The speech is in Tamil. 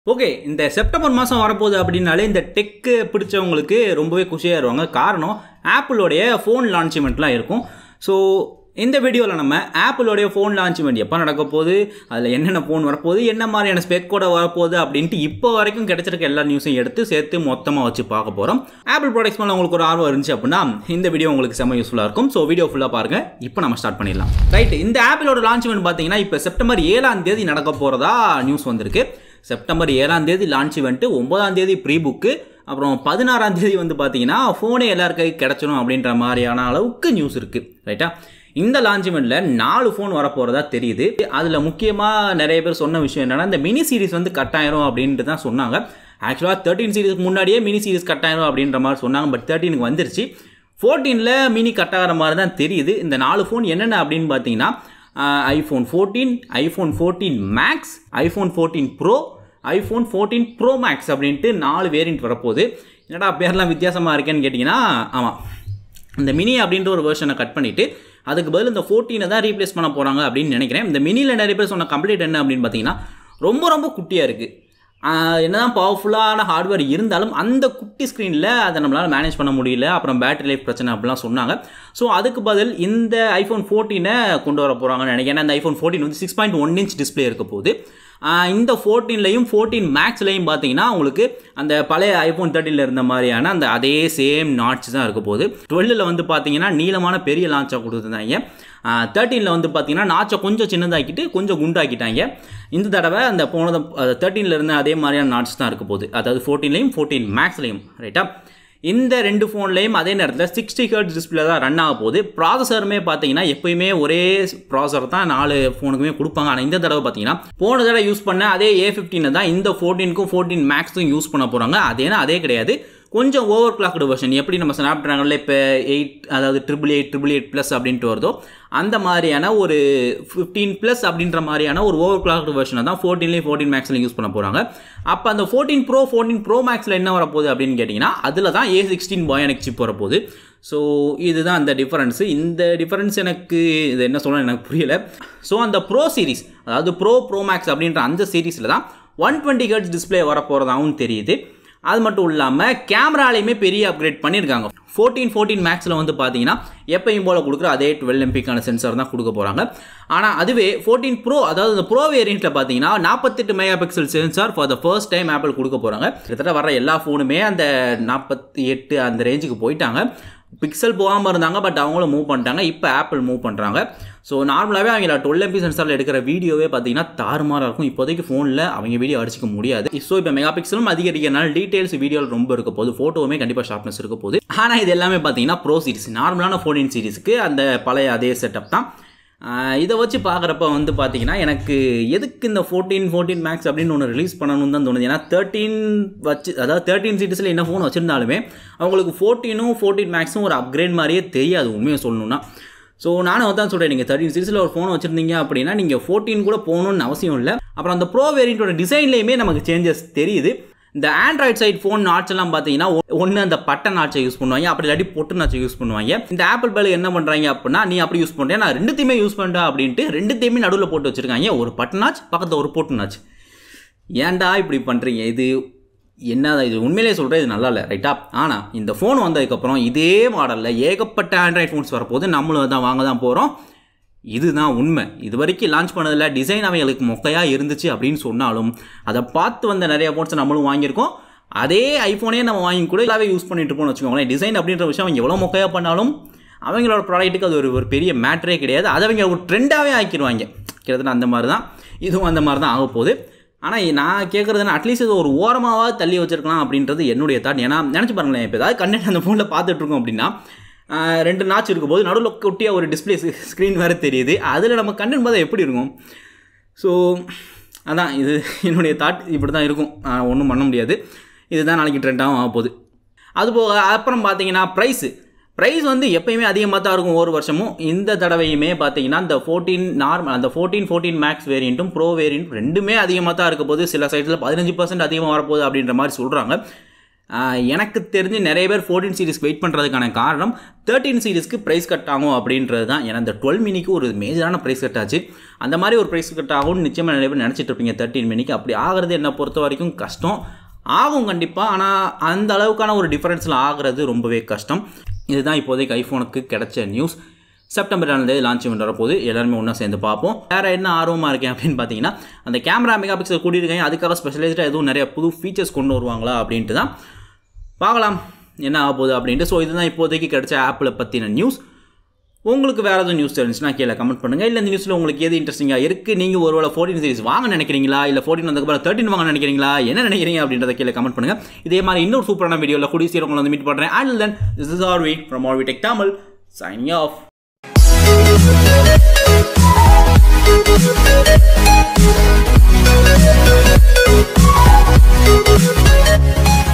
ஓகே இந்த செப்டம்பர் மாதம் வரப்போகுது அப்படின்னாலே இந்த டெக்கு பிடிச்சவங்களுக்கு ரொம்பவே குஷியாயிருவாங்க காரணம் ஆப்பிளோடைய ஃபோன் லான்ச்மெண்ட்லாம் இருக்கும் ஸோ இந்த வீடியோவில் நம்ம ஆப்பிளோடைய ஃபோன் லான்ச்மெண்ட் எப்போ நடக்க போகுது அதில் என்னென்ன ஃபோன் வரப்போகுது என்ன மாதிரியான ஸ்பெக்கோட வரப்போகுது அப்படின்ட்டு இப்போ வரைக்கும் கிடைச்சிருக்க எல்லா நியூஸையும் எடுத்து சேர்த்து மொத்தமாக வச்சு பார்க்க போகிறோம் ஆப்பிள் ப்ராடக்ட்ஸ் மேலே உங்களுக்கு ஒரு ஆர்வம் இருந்துச்சு அப்படின்னா இந்த வீடியோ உங்களுக்கு செம்ம யூஸ்ஃபுல்லாக இருக்கும் ஸோ வீடியோ ஃபுல்லாக பாருங்கள் இப்போ நம்ம ஸ்டார்ட் பண்ணிடலாம் ரைட் இந்த ஆப்பிளோட லான்ச்மெண்ட் பார்த்தீங்கன்னா இப்போ செப்டம்பர் ஏழாம் தேதி நடக்க போகிறதா நியூஸ் வந்திருக்கு செப்டம்பர் ஏழாம் தேதி லான்ச் வந்துட்டு ஒன்பதாம் தேதி ப்ரீ புக்கு அப்புறம் பதினாறாம் தேதி வந்து பார்த்தீங்கன்னா ஃபோனே எல்லார் கைக்கு கிடச்சிடும் அப்படின்ற மாதிரியான அளவுக்கு நியூஸ் இருக்குது ரைட்டா இந்த லான்ச்மெண்ட்டில் நாலு ஃபோன் வரப்போகிறதா தெரியுது அதில் முக்கியமாக நிறைய பேர் சொன்ன விஷயம் என்னென்னா இந்த மினி சீரிஸ் வந்து கட்டாயிரும் அப்படின்ட்டு தான் சொன்னாங்க ஆக்சுவலாக தேர்ட்டின் சீரிஸ்க்கு முன்னாடியே மினி சீரிஸ் கட்டாயிரும் அப்படின்ற மாதிரி சொன்னாங்க பட் தேர்ட்டீனுக்கு வந்துருச்சு ஃபோர்டீனில் மினி கட் ஆகிற மாதிரி தான் தெரியுது இந்த நாலு ஃபோன் என்னென்ன அப்படின்னு பார்த்தீங்கன்னா iPhone fourteen iPhone fourteen max iPhone fourteen pro iPhone fourteen pro max அப்படின்ட்டு நாலு வேரியண்ட் வரப்போகுது என்னடா பேர்லாம் வித்தியாசமாக இருக்கேன்னு கேட்டிங்கன்னா ஆமாம் இந்த மினி அப்படின்ற ஒரு வெர்ஷனை கட் பண்ணிவிட்டு அதுக்கு பதில் இந்த ஃபோர்டீனை தான் ரீப்ளேஸ் பண்ண போகிறாங்க அப்படின்னு நினைக்கிறேன் இந்த மினியில் நிறைய பேர் சொன்ன கம்ப்ளீட் என்ன அப்படின்னு பார்த்தீங்கன்னா ரொம்ப ரொம்ப குட்டியாக இருக்குது என்னதான் பவர்ஃபுல்லான ஹார்ட்வேர் இருந்தாலும் அந்த குட்டி ஸ்க்ரீனில் அதை நம்மளால் மேனேஜ் பண்ண முடியல அப்புறம் பேட்டரி லைஃப் பிரச்சனை அப்படிலாம் சொன்னாங்க ஸோ அதுக்கு பதில் இந்த ஐஃபோன் ஃபோர்டீனை கொண்டு வர போகிறாங்கன்னு நினைக்கிறேன் ஏன்னா இந்த ஐஃபோன் ஃபோர்டீன் வந்து six point one inch display இருக்க போகுது இந்த ஃபோர்டீன்லையும் ஃபோர்டீன் மேக்ஸ்லையும் பார்த்தீங்கன்னா உங்களுக்கு அந்த பழைய ஐஃபோன் தேர்ட்டினில் இருந்த மாதிரியான அந்த அதே சேம் நாட்ச் தான் இருக்க போகுது டுவெல்லில் வந்து பார்த்தீங்கன்னா நீளமான பெரிய லான்ச்சாக கொடுத்துருந்தாங்க தேர்ட்டீனில் வந்து பார்த்தீங்கன்னா நாச்சை கொஞ்சம் சின்னதாக்கிட்டு கொஞ்சம் குண்டாக்கிட்டாங்க இந்த தடவை அந்த போனது தேர்ட்டீனில் இருந்த அதே மாதிரியான நாட்ஸ் தான் இருக்க போகுது அதாவது ஃபோர்டீன்லையும் ஃபோர்டீன் மேக்ஸ்லையும் ரைட்டா இந்த ரெண்டு ஃபோன்லேயும் அதே நேரத்தில் சிக்ஸ்டி ஹர்ட் டிஸ்பிளே தான் ரன் ஆக போகுது ப்ராசஸருமே பார்த்தீங்கன்னா எப்பயுமே ஒரே ப்ராசஸர் தான் நாலு ஃபோனுக்குமே கொடுப்பாங்க ஆனால் இந்த தடவை பார்த்தீங்கன்னா போன தடவை யூஸ் பண்ண அதே ஏ ஃபிஃப்டீனை தான் இந்த ஃபோர்டீனுக்கும் ஃபோர்டீன் மேக்ஸுக்கும் யூஸ் பண்ண போகிறாங்க அதேனா அதே கிடையாது கொஞ்சம் ஓவர் கிளாக்டு வெர்ஷன் எப்படி நம்ம ஸ்னாப் ட்ராகனில் இப்போ எயிட் அதாவது triple eight triple eight plus அப்படின்ட்டு வருதோ அந்த மாதிரியான ஒரு ஃபிஃப்டீன் ப்ளஸ் அப்படின்ற மாதிரியான ஒரு ஓவர் கிளாக்டு வெர்ஷனை தான் ஃபோர்டீன்லேயும் ஃபோர்டீன் மேக்ஸில் யூஸ் பண்ண போகிறாங்க அப்போ அந்த ஃபோர்டீன் ப்ரோ ஃபோர்டீன் ப்ரோ மேக்ஸில் என்ன வரப்போகுது அப்படின்னு கேட்டிங்கன்னா அதில் தான் ஏ சிக்ஸ்டீன் பாயானிக் சிப் வரப்போகுது ஸோ இதுதான் அந்த டிஃபரன்ஸு இந்த டிஃபரன்ஸ் எனக்கு இது என்ன சொல்ல எனக்கு புரியல ஸோ அந்த ப்ரோ சீரிஸ் அதாவது ப்ரோ ப்ரோ மேக்ஸ் அப்படின்ற அந்த சீரீஸில் தான் ஒன் டுவெண்ட்டி ஹர்ட்ஸ் டிஸ்பிளே வரப்போகிறதாகவும் தெரியுது அது மட்டும் இல்லாமல் கேமராலையுமே பெரிய அப்கிரேட் பண்ணியிருக்காங்க ஃபோர்டீன் ஃபோர்டீன் மேக்ஸில் வந்து பார்த்தீங்கன்னா எப்பயும் போல் கொடுக்குற அதே டுவெல் எம்பிக்கான சென்சார் தான் கொடுக்க போகிறாங்க ஆனால் அதுவே ஃபோர்டீன் ப்ரோ அதாவது இந்த ப்ரோ வேரியண்ட்டில் பார்த்தீங்கன்னா நாற்பத்தெட்டு megapixel sensor for the first time Apple கொடுக்க போகிறாங்க கிட்டத்தட்ட வர எல்லா ஃபோனுமே அந்த நாற்பத்தி எட்டு அந்த ரேஞ்சுக்கு போயிட்டாங்க பிக்சல் போகாமல் இருந்தாங்க பட் அவங்களும் மூவ் பண்ணிட்டாங்க இப்போ ஆப்பிள் மூவ் பண்ணுறாங்க ஸோ நார்மலாகவே அவங்க டுவெல் எம்பி சென்சாரில் எடுக்கிற வீடியோவே பார்த்தீங்கன்னா தாறுமாறாக இருக்கும் இப்போதைக்கு ஃபோனில் அவங்க வீடியோ அடிச்சிக்க முடியாது ஸோ இப்போ மெகா பிக்சலும் அதிகரிக்கிறனால டீட்டெயில்ஸ் வீடியோவில் ரொம்ப இருக்க போது ஃபோட்டோவுமே கண்டிப்பாக ஷார்ப்னஸ் இருக்க போகுது ஆனால் இது எல்லாமே பார்த்தீங்கன்னா ப்ரோ சீரிஸ் நார்மலான ஃபோர்டீன் சீரிஸுக்கு அந்த பழைய அதே செட்டப் தான் இதை வச்சு பார்க்குறப்ப வந்து பார்த்தீங்கன்னா எனக்கு எதுக்கு இந்த ஃபோர்டீன் ஃபோர்டீன் மேக்ஸ் அப்படின்னு ஒன்று ரிலீஸ் பண்ணணும்னு தான் தோணுது ஏன்னா தேர்ட்டீன் வச்சு அதாவது தேர்ட்டீன் சீரிஸில் என்ன ஃபோன் வச்சுருந்தாலுமே அவங்களுக்கு ஃபோர்டீனும் ஃபோர்டீன் மேக்ஸும் ஒரு அப்கிரேட் மாதிரியே தெரியாது உண்மையை சொல்லணும்னா ஸோ நானும் தான் சொல்கிறேன் நீங்கள் தேர்ட்டின் சீரிஸில் ஒரு ஃபோன் வச்சுருந்தீங்க அப்படின்னா நீங்கள் ஃபோர்டீன் கூட போகணுன்னு அவசியம் இல்லை அப்புறம் அந்த ப்ரோ வேரியண்ட்டோட டிசைன்லேயுமே நமக்கு சேஞ்சஸ் தெரியுது இந்த ஆண்ட்ராய்ட் சைட் ஃபோன் நாட்ச் எல்லாம் பார்த்தீங்கன்னா ஒன்று அந்த பட்டன் நாட்சை யூஸ் பண்ணுவாங்க அப்படி இல்லாட்டி பொட்டு நாட்சை யூஸ் பண்ணுவாங்க இந்த ஆப்பிள் பேல என்ன பண்ணுறாங்க அப்படின்னா நீ அப்படி யூஸ் பண்ணுறேன் நான் ரெண்டுத்தையுமே யூஸ் பண்ணுறேன் அப்படின்ட்டு ரெண்டுத்தையுமே நடுவில் போட்டு வச்சிருக்காங்க ஒரு பட்டன் நாச் பக்கத்தில் ஒரு பொட்டு நாச் ஏன்டா இப்படி பண்ணுறீங்க இது என்ன இது உண்மையிலே சொல்கிறேன் இது நல்லா இல்லை ரைட்டா ஆனால் இந்த ஃபோன் வந்ததுக்கப்புறம் இதே மாடலில் ஏகப்பட்ட ஆண்ட்ராய்ட் ஃபோன்ஸ் வரப்போது நம்மளும் தான் வாங்க தான் போகிறோம் இதுதான் உண்மை இது வரைக்கும் லான்ச் பண்ணதில் டிசைன் அவைகளுக்கு மொக்கையாக இருந்துச்சு அப்படின்னு சொன்னாலும் அதை பார்த்து வந்த நிறைய ஃபோன்ஸை நம்மளும் வாங்கியிருக்கோம் அதே ஐஃபோனே நம்ம வாங்கி கூட எல்லாவே யூஸ் பண்ணிட்டு இருப்போம்னு வச்சுக்கோங்களேன் டிசைன் அப்படின்ற விஷயம் அவங்க எவ்வளோ மொக்கையாக பண்ணாலும் அவங்களோட ப்ராடக்ட்டுக்கு அது ஒரு ஒரு பெரிய மேட்ரே கிடையாது அதை அவங்க ஒரு ட்ரெண்டாகவே ஆக்கிடுவாங்க கிட்டத்தட்ட அந்த மாதிரி தான் இதுவும் அந்த மாதிரி தான் ஆக போகுது ஆனால் நான் கேட்குறதுனா அட்லீஸ்ட் இது ஒரு ஓரமாவது தள்ளி வச்சிருக்கலாம் அப்படின்றது என்னுடைய தாட் ஏன்னா நினச்சி பாருங்களேன் இப்போ ஏதாவது கண்டென்ட் அந்த ஃபோனில் பார்த்துட்ருக்கோம் அப்படின்னா ரெண்டு நாச் இருக்கும் போது நடுவில் குட்டியாக ஒரு டிஸ்பிளே ஸ்க்ரீன் வேறு தெரியுது அதில் நம்ம கண்டென்ட் பார்த்தா எப்படி இருக்கும் ஸோ அதான் இது என்னுடைய தாட் இப்படி தான் இருக்கும் ஒன்றும் பண்ண முடியாது இதுதான் நாளைக்கு ட்ரெண்டாகவும் ஆக போகுது அதுபோக அப்புறம் பார்த்தீங்கன்னா ப்ரைஸு ப்ரைஸ் வந்து எப்பயுமே அதிகமாக தான் இருக்கும் ஒவ்வொரு வருஷமும் இந்த தடவையுமே பார்த்தீங்கன்னா இந்த ஃபோர்டீன் நார்மல் அந்த ஃபோர்டீன் ஃபோர்டீன் மேக்ஸ் வேரியண்ட்டும் ப்ரோ வேரியண்ட் ரெண்டுமே அதிகமாக தான் இருக்க போது சில சைட்ஸில் பதினஞ்சு பர்சன்ட் அதிகமாக வரப்போகுது அப்படின்ற மாதிரி சொல்கிறாங்க ஆஹ் எனக்கு தெரிஞ்சு நிறைய பேர் ஃபோர்டீன் சீரிஸ்க்கு வெயிட் பண்ணுறதுக்கான காரணம் தேர்ட்டின் சீரிஸ்க்கு ப்ரைஸ் கட் ஆகும் அப்படின்றது தான் ஏன்னா இந்த டுவெல் மினிக்கு ஒரு மேஜரான ப்ரைஸ் கட் ஆச்சு அந்த மாதிரி ஒரு ப்ரைஸ் கட் ஆகும்னு நிச்சயமாக நிறைய பேர் நினச்சிட்டு இருப்பீங்க தேர்ட்டின் மினிக்கு அப்படி ஆகிறது என்னை பொறுத்த வரைக்கும் கஷ்டம் ஆகும் கண்டிப்பாக ஆனால் அந்த அளவுக்கான ஒரு டிஃப்ரென்ஸில் ஆகிறது ரொம்பவே கஷ்டம் இதுதான் இப்போதைக்கு ஐஃபோனுக்கு கிடைச்ச நியூஸ் செப்டம்பர் ரெண்டு லான்ச் வரப்போது எல்லாருமே ஒன்றா சேர்ந்து பார்ப்போம் வேறு என்ன ஆர்வமாக இருக்கேன் அப்படின்னு பார்த்தீங்கன்னா அந்த கேமரா மெகா பிக்சல் கூட்டியிருக்காங்க அதுக்காக ஸ்பெஷலைஸ்டாக எதுவும் நிறைய புது ஃபீச்சர்ஸ் கொண்டு வருவாங்களா அப்படின்ட்டு தான் பார்க்கலாம் என்ன ஆக போகுது அப்படின்ட்டு ஸோ இதுதான் இப்போதைக்கு கிடைச்ச ஆப்பில் பற்றின நியூஸ் உங்களுக்கு வேறு எதுவும் நியூஸ் தெரிஞ்சுன்னா கீழே கமெண்ட் பண்ணுங்கள் இல்லை இந்த நியூஸில் உங்களுக்கு எது இன்ட்ரெஸ்டிங்காக இருக்குது நீங்கள் ஒருவேளை ஃபோர்டீன் சீரிஸ் வாங்க நினைக்கிறீங்களா இல்லை ஃபோர்டீன் வந்ததுக்கப்புறம் தேர்ட்டின் வாங்க நினைக்கிறீங்களா என்ன நினைக்கிறீங்க அப்படின்றத கீழே கமெண்ட் பண்ணுங்கள் இதே மாதிரி இன்னொரு சூப்பரான வீடியோவில் கூடிய சீரம் உங்களை வந்து மீட் பண்ணுறேன் and then this is R V from R V tech Tamil signing off Thank you.